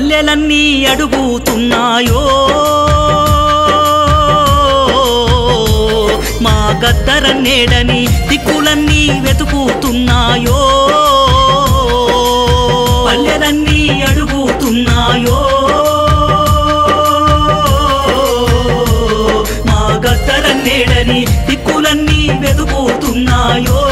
పల్లెలన్నీ అడుగుతున్నాయో మా గద్దరన్నేడని దిక్కులన్నీ వెతుకుతున్నాయో పల్లెలన్నీ అడుగుతున్నాయో మా గద్దరన్నేడని దిక్కులన్నీ వెతుకుతున్నాయో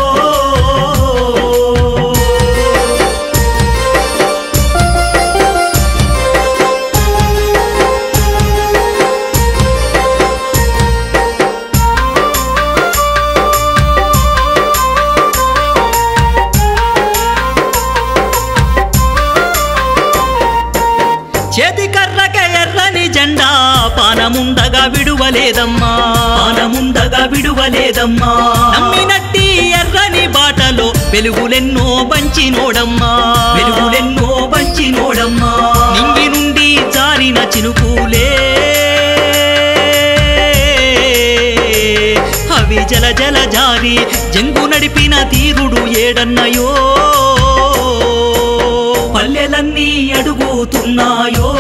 చేతి కర్రకే ఎర్రని జెండా పానముండగా విడువలేదమ్మా పానముండగా విడువలేదమ్మా నమ్మినట్టి ఎర్రని బాటలో వెలుగులెన్నో బంచినోడమ్మా వెలుగులెన్నో బంచినోడమ్మా నింగి నుండి జారిన చినుకులే అవి జల జల జారి జంగు నడిపిన తీరుడు ఏడన్నయో పల్లెలన్నీ అడుగుతున్నాయో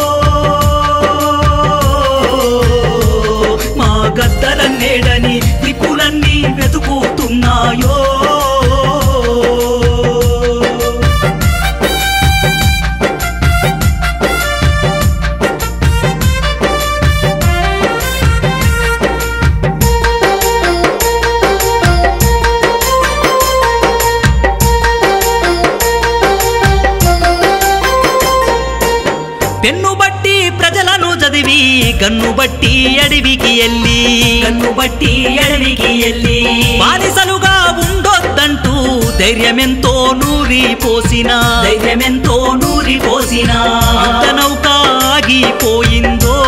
మా గద్దలన్నేడని దిక్కులన్నీ వెతుకుతున్నాయో పెన్ను బట్టి ప్రజలను చదివి గన్ను బట్టి అడవికి ఎల్లి గన్ను బట్టి అడవికి ఎల్లి బానిసలుగా ఉండొద్దంటూ ధైర్యమెంతో నూరి పోసిన ధైర్యమెంతో నూరి పోసిన యుద్ధ నౌక ఆగిపోయిందో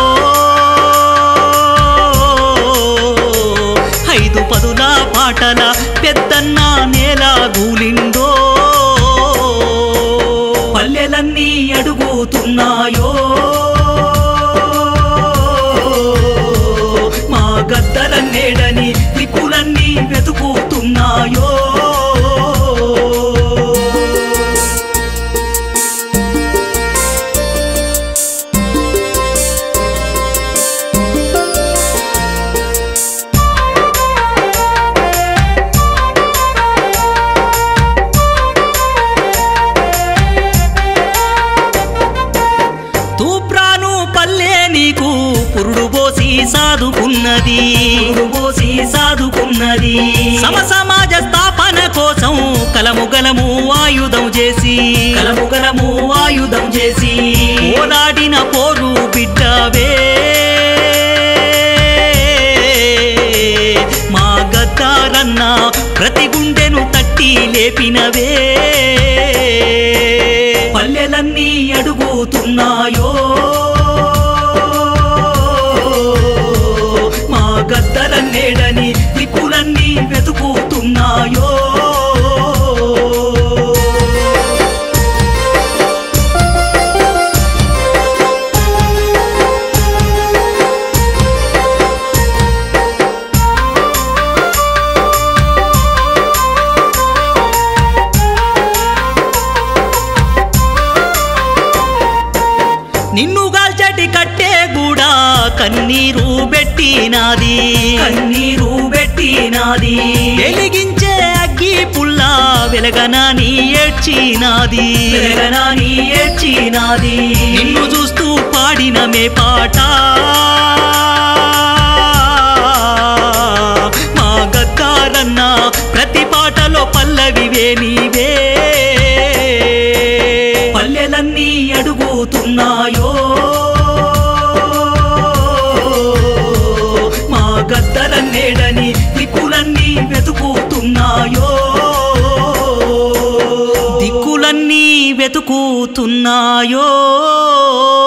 ఐదు పదుల పాటల పెద్దన్న నేల గూలిందో పల్లెలన్నీ అడుగుతున్నాయో మా గద్దలన్నేడని దిక్కులన్నీ వెతుకుతున్నాయో తూప్రాను పల్లె నీకు పురుడు పోసి సాదుకున్నది పురుడు పోసి సాదుకున్నది సమ సమాజ స్థాపన కోసం కలము గలము ఆయుధం చేసి కలము గలము ఆయుధం చేసి పోరాడిన పోరు బిడ్డవే మా గద్దారన్న ప్రతి గుండెను తట్టి లేపినవే పల్లెలన్నీ అడుగుతున్నాయో మా గద్దలన్నేడని దిక్కులన్నీ వెతుకుతున్నాయో నిన్ను గాల్చటి కట్టే కూడా కన్నీరు పెట్టినాది కన్నీరు పెట్టినాది వెలిగించే అగ్గి పుల్ల వెలగనాని ఏడ్చినాది వెలగనాని ఏడ్చినాది నిన్ను చూస్తూ పాడిన మే పాట మా గద్దారన్న ప్రతి పాటలో పల్లవివే నీవే పల్లెలన్నీ అడుగుతున్నాయో మా గద్దలన్నేడని దిక్కులన్నీ వెతుకుతున్నాయో దిక్కులన్నీ వెతుకుతున్నాయో